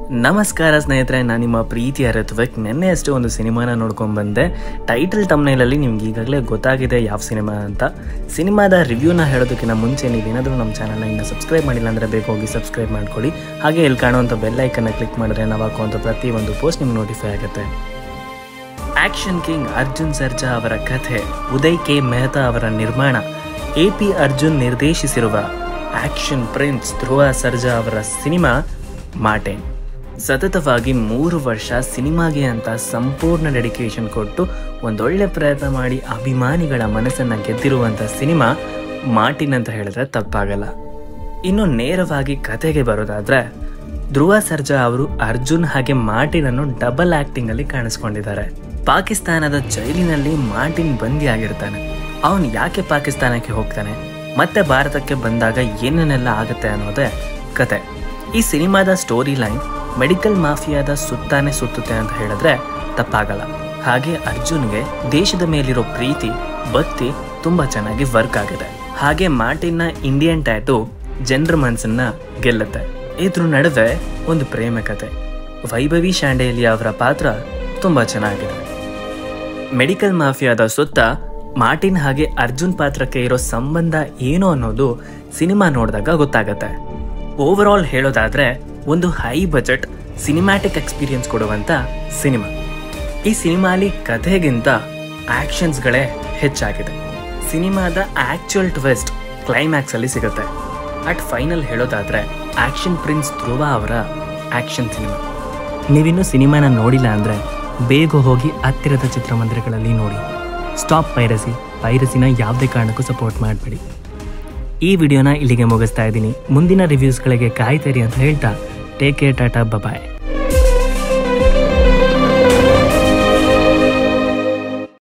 ನಮಸ್ಕಾರ ಸ್ನೇಹಿತರೆ ನಾನು ನಿಮ್ಮ ಪ್ರೀತಿಯ ಋತ್ವಿಕ್ ನಿನ್ನೆ ಅಷ್ಟೇ ಒಂದು ಸಿನಿಮಾನ ನೋಡ್ಕೊಂಡು ಬಂದೆ ಟೈಟಲ್ ತಮ್ನೈಲಲ್ಲಿ ನಿಮ್ಗೆ ಈಗಾಗಲೇ ಗೊತ್ತಾಗಿದೆ ಯಾವ ಸಿನಿಮಾ ಅಂತ ಸಿನಿಮಾದ ರಿವ್ಯೂನ ಹೇಳೋದಕ್ಕಿಂತ ಮುಂಚೆ ನೀವೇನಾದರೂ ನಮ್ಮ ಚಾನಲ್ನ ಇನ್ನು ಸಬ್ಸ್ಕ್ರೈಬ್ ಮಾಡಿಲ್ಲ ಅಂದರೆ ಬೇಗ ಹೋಗಿ ಸಬ್ಸ್ಕ್ರೈಬ್ ಮಾಡ್ಕೊಳ್ಳಿ ಹಾಗೆ ಇಲ್ಲಿ ಕಾಣುವಂಥ ಬೆಲ್ ಐಕನ್ನ ಕ್ಲಿಕ್ ಮಾಡಿದ್ರೆ ನಾವು ಹಾಕುವಂಥ ಪ್ರತಿಯೊಂದು ಪೋಸ್ಟ್ ನಿಮ್ಗೆ ನೋಟಿಫೈ ಆಗುತ್ತೆ ಆಕ್ಷನ್ ಕಿಂಗ್ ಅರ್ಜುನ್ ಸರ್ಜಾ ಅವರ ಕಥೆ ಉದಯ್ ಕೆ ಮೆಹ್ತಾ ಅವರ ನಿರ್ಮಾಣ ಎ ಪಿ ಅರ್ಜುನ್ ನಿರ್ದೇಶಿಸಿರುವ ಆಕ್ಷನ್ ಪ್ರಿನ್ಸ್ ಧ್ರುವ ಸರ್ಜಾ ಅವರ ಸಿನಿಮಾ ಮಾಟೇನ್ ಸತತವಾಗಿ ಮೂರು ವರ್ಷ ಸಿನಿಮಾಗೆ ಅಂತ ಸಂಪೂರ್ಣ ಡೆಡಿಕೇಶನ್ ಕೊಟ್ಟು ಒಂದೊಳ್ಳೆ ಪ್ರಯತ್ನ ಮಾಡಿ ಅಭಿಮಾನಿಗಳ ಮನಸ್ಸನ್ನು ಗೆದ್ದಿರುವಂಥ ಸಿನಿಮಾ ಮಾರ್ಟಿನ್ ಅಂತ ಹೇಳಿದ್ರೆ ತಪ್ಪಾಗಲ್ಲ ಇನ್ನು ನೇರವಾಗಿ ಕತೆಗೆ ಬರೋದಾದ್ರೆ ಧ್ರುವ ಸರ್ಜಾ ಅವರು ಅರ್ಜುನ್ ಹಾಗೆ ಮಾರ್ಟಿನ್ ಅನ್ನು ಡಬಲ್ ಆಕ್ಟಿಂಗ್ ಅಲ್ಲಿ ಕಾಣಿಸ್ಕೊಂಡಿದ್ದಾರೆ ಪಾಕಿಸ್ತಾನದ ಜೈಲಿನಲ್ಲಿ ಮಾರ್ಟಿನ್ ಬಂದಿ ಆಗಿರ್ತಾನೆ ಅವನು ಯಾಕೆ ಪಾಕಿಸ್ತಾನಕ್ಕೆ ಹೋಗ್ತಾನೆ ಮತ್ತೆ ಭಾರತಕ್ಕೆ ಬಂದಾಗ ಏನೇನೆಲ್ಲ ಆಗುತ್ತೆ ಅನ್ನೋದೇ ಕತೆ ಈ ಸಿನಿಮಾದ ಸ್ಟೋರಿ ಲೈನ್ ಮೆಡಿಕಲ್ ಮಾಫಿಯಾದ ಸುತ್ತಾನೆ ಸುತ್ತುತ್ತೆ ಅಂತ ಹೇಳಿದ್ರೆ ತಪ್ಪಾಗಲ್ಲ ಹಾಗೆ ಅರ್ಜುನ್ಗೆ ದೇಶದ ಮೇಲಿರೋ ಪ್ರೀತಿ ಭಕ್ತಿ ತುಂಬಾ ಚೆನ್ನಾಗಿ ವರ್ಕ್ ಆಗಿದೆ ಹಾಗೆ ಮಾರ್ಟಿನ್ನ ಇಂಡಿಯನ್ ಟ್ಯಾಟು ಜನರ ಮನಸ್ಸನ್ನ ಗೆಲ್ಲುತ್ತೆ ಇದ್ರ ನಡುವೆ ಒಂದು ಪ್ರೇಮ ಕತೆ ವೈಭವಿ ಶಾಂಡೇಲಿ ಅವರ ಪಾತ್ರ ತುಂಬಾ ಚೆನ್ನಾಗಿದೆ ಮೆಡಿಕಲ್ ಮಾಫಿಯಾದ ಸುತ್ತ ಮಾರ್ಟಿನ್ ಹಾಗೆ ಅರ್ಜುನ್ ಪಾತ್ರಕ್ಕೆ ಇರೋ ಸಂಬಂಧ ಏನು ಅನ್ನೋದು ಸಿನಿಮಾ ನೋಡಿದಾಗ ಗೊತ್ತಾಗತ್ತೆ ಓವರ್ ಆಲ್ ಹೇಳೋದಾದ್ರೆ ಒಂದು ಹೈ ಬಜೆಟ್ ಸಿನಿಮ್ಯಾಟಿಕ್ ಎಕ್ಸ್ಪೀರಿಯನ್ಸ್ ಕೊಡುವಂತ ಸಿನಿಮಾ ಈ ಸಿನಿಮಾಲಿ ಕಥೆಗಿಂತ ಆಕ್ಷನ್ಸ್ಗಳೇ ಹೆಚ್ಚಾಗಿದೆ ಸಿನಿಮಾದ ಆಕ್ಚುಯಲ್ ಟ್ವಿಸ್ಟ್ ಕ್ಲೈಮ್ಯಾಕ್ಸ್ ಅಲ್ಲಿ ಸಿಗುತ್ತೆ ಅಟ್ ಫೈನಲ್ ಹೇಳೋದಾದ್ರೆ ಆಕ್ಷನ್ ಪ್ರಿನ್ಸ್ ಧ್ರುವ ಅವರ ಆಕ್ಷನ್ ಸಿನಿಮಾ ನೀವಿನ್ನೂ ಸಿನಿಮಾನ ನೋಡಿಲ್ಲ ಅಂದರೆ ಬೇಗ ಹೋಗಿ ಹತ್ತಿರದ ಚಿತ್ರಮಂದಿರಗಳಲ್ಲಿ ನೋಡಿ ಸ್ಟಾಪ್ ಪೈರಸಿ ಪೈರಸಿನ ಯಾವುದೇ ಕಾರಣಕ್ಕೂ ಸಪೋರ್ಟ್ ಮಾಡಬೇಡಿ ಈ ವಿಡಿಯೋನ ಇಲ್ಲಿಗೆ ಮುಗಿಸ್ತಾ ಇದ್ದೀನಿ ಮುಂದಿನ ರಿವ್ಯೂಸ್ಗಳಿಗೆ ಕಾಯ್ತೀರಿ ಅಂತ ಹೇಳ್ತಾ ಟೇಕ್ ಕೇರ್ ಟಾಟಾ ಬಬಾಯ್